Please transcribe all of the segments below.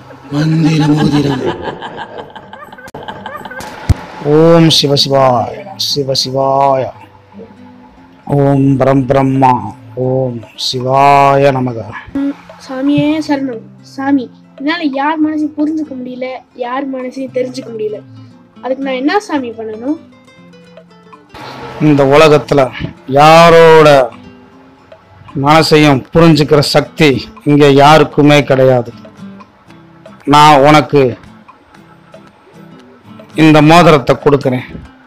மந்திர மோதிரம் ஓம் சிவசிவாய சிவசிவாய ஓம் பரம் பிரம்மா ஓம் சிவாய நமக சாமியே சரணம் சாமி என்னால் யார் மனசையும் புரிஞ்சுக்க முடியல யார் மனசையும் தெரிஞ்சுக்க முடியல அதுக்கு நான் என்ன சாமி பண்ணணும் இந்த உலகத்துல யாரோட மனசையும் புரிஞ்சுக்கிற சக்தி இங்க யாருக்குமே கிடையாது நான் உனக்கு இந்த மோதிரத்தை கொடுக்குறேன்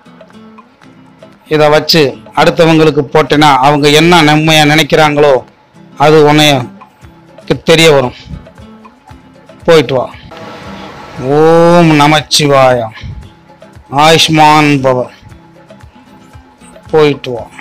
இதை வச்சு அடுத்தவங்களுக்கு போட்டேன்னா அவங்க என்ன நன்மையா நினைக்கிறாங்களோ அது உன்னைய தெரிய வரும் போயிட்டு வா ஓம் நமச்சிவாயா ஆயுஷ்மான் பவ போயிட்டு வா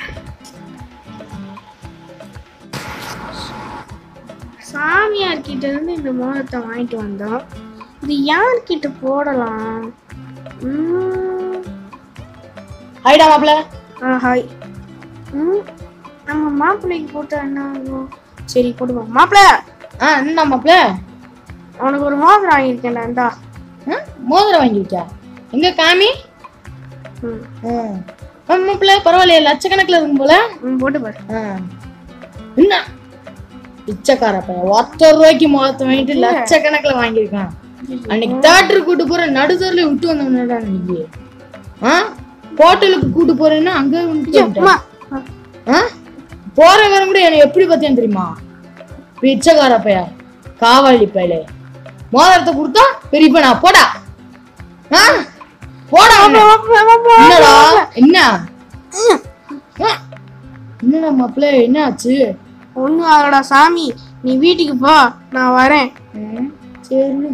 சாமியார் கிட்ட இருந்து இந்த மோதிரத்தை வாங்கிட்டு வந்தோம் இது யார்கிட்ட போடலாம் உம், ஹைடா மாப்பிள ஆ ஹாய் ம் நம்ம மாப்பிள்ளைக்கு போட்டா என்ன ஆகும் சரி போடுவோம் மாப்பிள்ள ஆ என்ன மாப்பிள உனக்கு ஒரு மோதிரம் வாங்கியிருக்கேன்டா இந்தா ஆ, மோதிரம் வாங்கி வச்சா எங்க காமி ம் ஆ. ஆ, மாப்பிள பரவாயில்லையா லட்சக்கணக்கில் இருக்கும் போல ம் போட்டு பாரு ஆ. என்ன பிச்சைக்கார பையன் ஒத்த ரூபாய்க்கு மோதத்தை வாங்கிட்டு லட்சக்கணக்குல வாங்கியிருக்கான் அன்னைக்கு தேட்டருக்கு கூட்டு போற நடுதரில் விட்டு வந்தவனடா இன்னைக்கு ஆ ஹோட்டலுக்கு கூட்டு போறேன்னா அங்க விட்டு அம்மா வந்துட்டேன். ஆ போறவன் கூட என்னை எப்படி பார்த்தேன் தெரியுமா பிச்சைக்கார பையா காவாளி பயலே மோதிரத்தை கொடுத்தா பெரியப்ப நான் போடா ஆ போடா உன்னை. என்னடா என்ன ஆ, என்னடா மாப்பிள்ள என்ன ஆச்சு ஒன்றும் ஆகடா சாமி நீ வீட்டுக்கு போ நான் வரேன் ம், சரி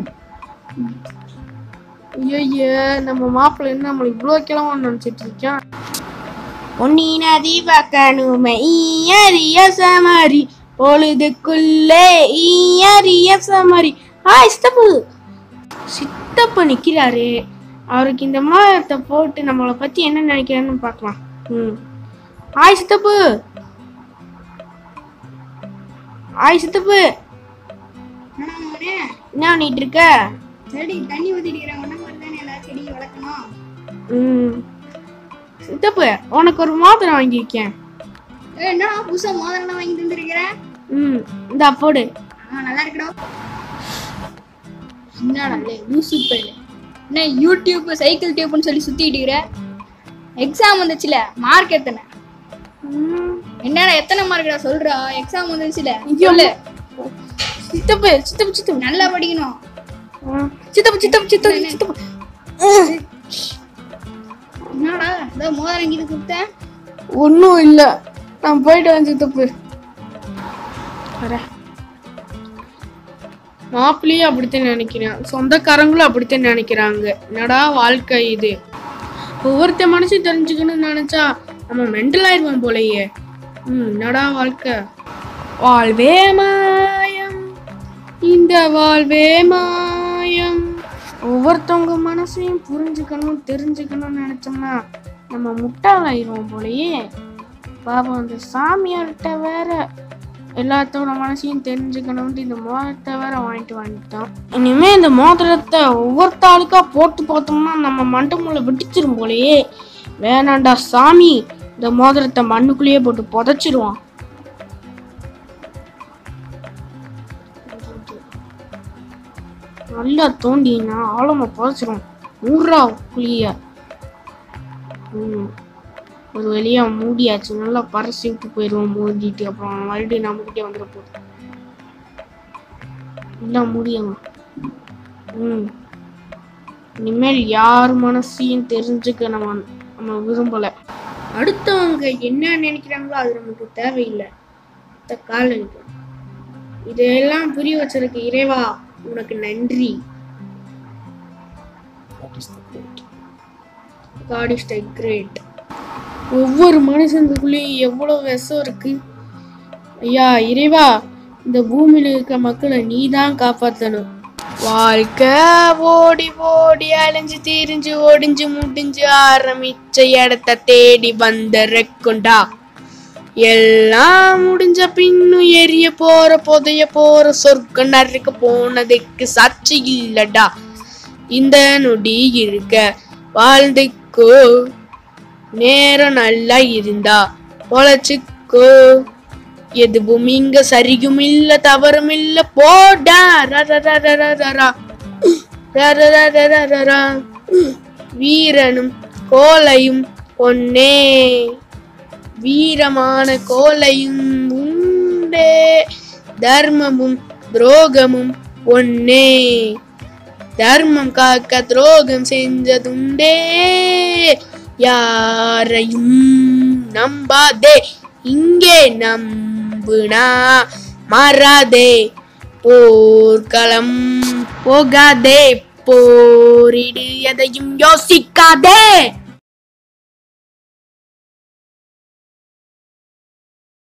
ஐயோ நம்ம மாப்பிள்ளை என்ன நம்மளை இவ்வளோ கிளம்ப நினச்சிட்டு இருக்கான் பொன்னி நதி பார்க்கணுமே ஈயறிய சமாரி பொழுதுக்குள்ளே ஈயறிய சமாரி ஹாய் சித்தப்பு சித்தப்பு நிற்கிறாரு அவருக்கு இந்த மாதத்தை போட்டு நம்மளை பற்றி என்ன நினைக்கிறான்னு பார்க்கலாம் ம் ஹாய் சித்தப்பு ஹாய் சித்தப்பு என்ன பண்ணிட்டு இருக்க செடி தண்ணி ஊத்திட்டு ஒன்ன மாதிரி தானே எல்லா செடியும் வளர்க்கணும் ம் சித்தப்பு உனக்கு ஒரு மோதிரம் வாங்கியிருக்கேன் ஏய், என்னடா புதுசா மோதிரம் வாங்கி தந்திருக்கிறேன் ம் இந்தா போடு ஆ நல்லா இருக்கடா என்னடா இல்லை லூசு பையல என்ன யூடியூப் சைக்கிள் டியூப்னு சொல்லி சுத்திட்டு இருக்கிற எக்ஸாம் வந்துச்சுல மார்க் எத்தனை ம், என்னடா எத்தனை மார்க்டா சொல்றா எக்ஸாம் வந்துச்சுல ஐயோ. சொல்லு சித்தப்பு சித்தப்பு சித்தப்பு நல்லா படிக்கணும் ம், சித்தப்பு சித்தப்பு சித்தப்பு சித்தப்பு என்னடா ஏதோ மோதிரம் இது கொடுத்தேன் ஒன்றும் இல்லை நான் போயிட்டு வந்து சித்தப்பு வரேன் மாப்பிள்ளையும் அப்படித்தான் நினைக்கிறேன் சொந்தக்காரங்களும் அப்படித்தான் நினைக்கிறாங்க என்னடா வாழ்க்கை இது ஒவ்வொருத்த மனசையும் தெரிஞ்சுக்கணும்னு நினைச்சா நம்ம மென்டல் ஆயிடுவோம் போலயே ம் என்னடா வாழ்க்கை வாழ்வே மாயம் இந்த வாழ்வே மாயம் ஒவ்வொருத்தவங்க மனசையும் புரிஞ்சுக்கணும் தெரிஞ்சுக்கணும்னு நினைச்சோம்னா நம்ம முட்டாளாயிருவோம் போலயே பாபா அந்த சாமியார்கிட்ட வேற எல்லாத்தோட மனசையும் தெரிஞ்சுக்கணும்னு இந்த மோதிரத்தை வேற வாங்கிட்டு வந்துட்டோம் இனிமே இந்த மோதிரத்தை ஒவ்வொருத்த ஆளுக்கா போட்டு பார்த்தோம்னா நம்ம மண்டமுள்ள வெடிச்சிரும் போலயே வேணாண்டா சாமி இந்த மோதிரத்தை மண்ணுக்குள்ளேயே போட்டு புதைச்சிருவான் நல்லா தோண்டினா ஆழமா புதைச்சிரும் ஊர்ரா குழிய ம் ஒரு வழியா மூடியாச்சு நல்லா பறசி விட்டு போயிடுவோம் மூடிட்டு அப்புறம் மறுபடியும் நம்மகிட்டே வந்துட போகுது எல்லாம் முடியும் ம் இனிமேல் யார் மனசையும் தெரிஞ்சுக்க நம்ம நம்ம விரும்பல அடுத்தவங்க என்ன நினைக்கிறாங்களோ அது நமக்கு தேவையில்லை அடுத்த கால் இருக்கு இதையெல்லாம் புரிய வச்சிருக்க இறைவா உனக்கு நன்றி காட் இஸ் த கிரேட் ஒவ்வொரு மனுஷனுக்குள்ளேயும் எவ்வளோ விஷம் இருக்கு ஐயா இறைவா இந்த பூமியில இருக்க மக்களை நீ தான் காப்பாற்றணும் வாழ்க்கை ஓடி ஓடி அலைஞ்சு திரிஞ்சு ஒடிஞ்சு முடிஞ்சு ஆரம்பிச்ச இடத்த தேடி வந்த ரெக்குண்டா எல்லாம் முடிஞ்ச பின்னும் எரிய போற புதைய போற சொர்க்க நறுக்க போனதுக்கு சாட்சி இல்லடா இந்த நொடி இருக்க வாழ்ந்துக்கோ நேரம் நல்லா இருந்தா பொழைச்சுக்கோ எதுவும் இங்க சரியும் இல்ல தவறும் இல்ல போடா ரரரரரரரா. ரரரரரரரா. வீரனும் கோலையும் பொன்னே வீரமான கோலையும் உண்டே தர்மமும் துரோகமும் ஒன்னே தர்மம் காக்க துரோகம் செஞ்சதுண்டே யாரையும் நம்பாதே இங்கே நம்புனா மாறாதே போர்க்களம் போகாதே போரிடு எதையும் யோசிக்காதே